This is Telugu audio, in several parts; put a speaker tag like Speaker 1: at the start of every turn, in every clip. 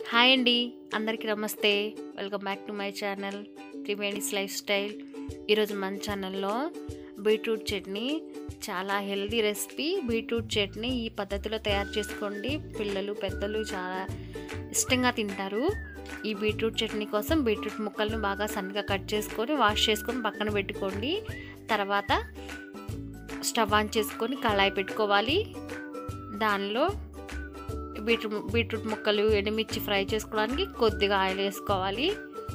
Speaker 1: హాయ్ అండి అందరికీ నమస్తే welcome back to my channel Triveni's lifestyle ఈరోజు మన ఛానల్లో బీట్రూట్ చట్నీ చాలా హెల్దీ రెసిపీ బీట్రూట్ చట్నీ ఈ పద్ధతిలో తయారు చేసుకోండి పిల్లలు పెద్దలు చాలా ఇష్టంగా తింటారు ఈ బీట్రూట్ చట్నీ కోసం బీట్రూట్ ముక్కలను బాగా సన్నగా కట్ చేసుకొని వాష్ చేసుకొని పక్కన పెట్టుకోండి తర్వాత స్టవ్ ఆన్ చేసుకొని కళాయి పెట్టుకోవాలి దానిలో బీట్రూట్ బీట్రూట్ ముక్కలు ఎండుమిర్చి ఫ్రై చేసుకోవడానికి కొద్దిగా ఆయిల్ వేసుకోవాలి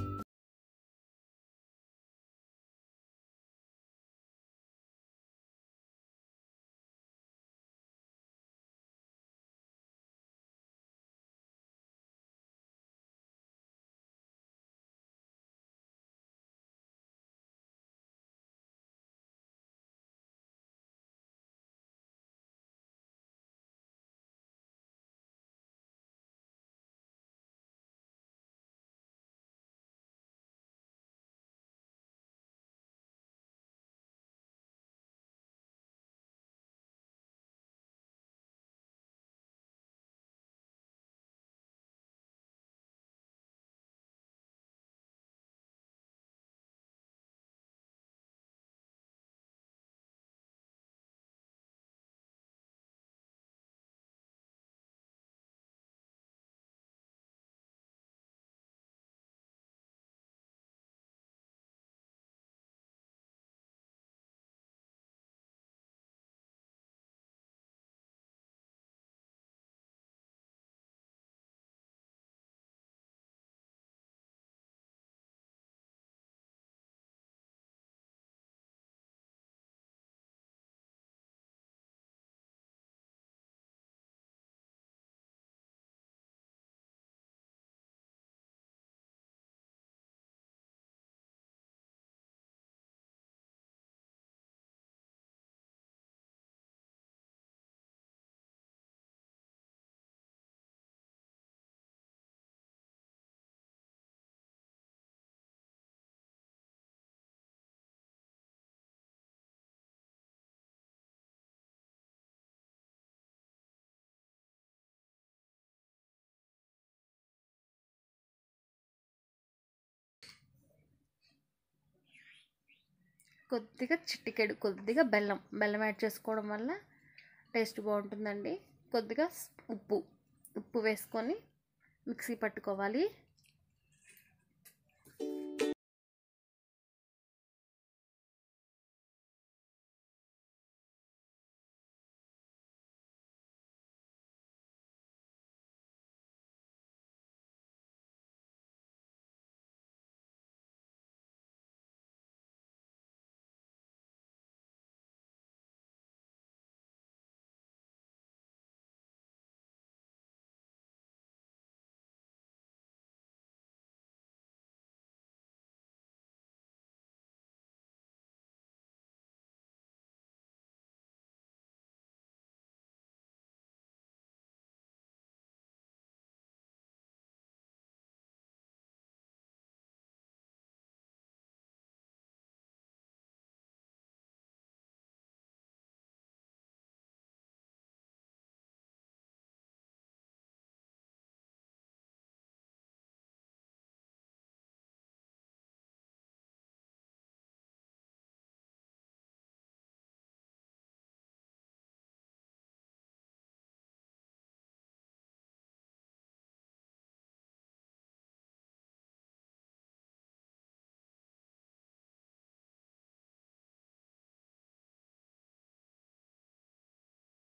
Speaker 1: కొద్దిగా చిటికెడు కొద్దిగా బెల్లం బెల్లం యాడ్ చేసుకోవడం వల్ల టేస్ట్ బాగుంటుందండి కొద్దిగా ఉప్పు ఉప్పు వేసుకొని మిక్సీ పట్టుకోవాలి